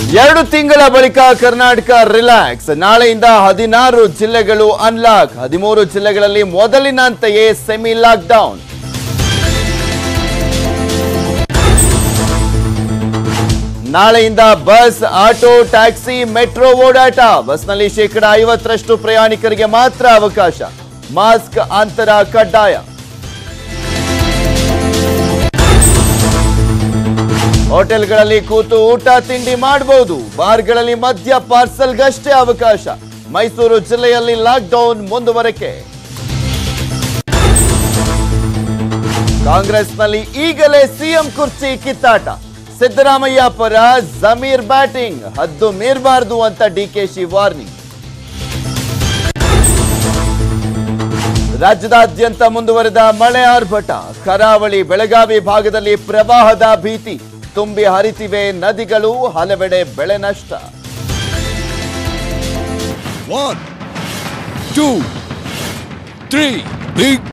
ಎರಡು ತಿಂಗಳ ಬಳಿಕ ಕರ್ನಾಟಕ ರಿಲ್ಯಾಕ್ಸ್ ನಾಳೆಯಿಂದ ಹದಿನಾರು ಜಿಲ್ಲೆಗಳು ಅನ್ಲಾಕ್ ಹದಿಮೂರು ಜಿಲ್ಲೆಗಳಲ್ಲಿ ಮೊದಲಿನಂತೆಯೇ ಸೆಮಿ ಲಾಕ್ಡೌನ್ ನಾಳೆಯಿಂದ ಬಸ್ ಆಟೋ ಟ್ಯಾಕ್ಸಿ ಮೆಟ್ರೋ ಓಡಾಟ ಬಸ್ನಲ್ಲಿ ಶೇಕಡ ಐವತ್ತರಷ್ಟು ಪ್ರಯಾಣಿಕರಿಗೆ ಮಾತ್ರ ಅವಕಾಶ ಮಾಸ್ಕ್ ಅಂತರ ಕಡ್ಡಾಯ ಹೋಟೆಲ್ಗಳಲ್ಲಿ ಕೂತು ಊಟ ತಿಂಡಿ ಮಾಡಬಹುದು ಬಾರ್ಗಳಲ್ಲಿ ಮದ್ಯ ಪಾರ್ಸಲ್ಗಷ್ಟೇ ಅವಕಾಶ ಮೈಸೂರು ಜಿಲ್ಲೆಯಲ್ಲಿ ಲಾಕ್ಡೌನ್ ಮುಂದುವರೆಕೆ ಕಾಂಗ್ರೆಸ್ನಲ್ಲಿ ಈಗಲೇ ಸಿಎಂ ಕುರ್ಚಿ ಕಿತ್ತಾಟ ಸಿದ್ದರಾಮಯ್ಯ ಪರ ಜಮೀರ್ ಬ್ಯಾಟಿಂಗ್ ಹದ್ದು ಮೀರಬಾರದು ಅಂತ ಡಿಕೆಶಿ ವಾರ್ನಿಂಗ್ ರಾಜ್ಯದಾದ್ಯಂತ ಮುಂದುವರೆದ ಮಳೆ ಆರ್ಭಟ ಕರಾವಳಿ ಬೆಳಗಾವಿ ಭಾಗದಲ್ಲಿ ಪ್ರವಾಹದ ಭೀತಿ ತುಂಬಿ ಹರಿತಿವೆ ನದಿಗಳು ಹಲವೆಡೆ ಬೆಳೆ ನಷ್ಟ One, two, three, big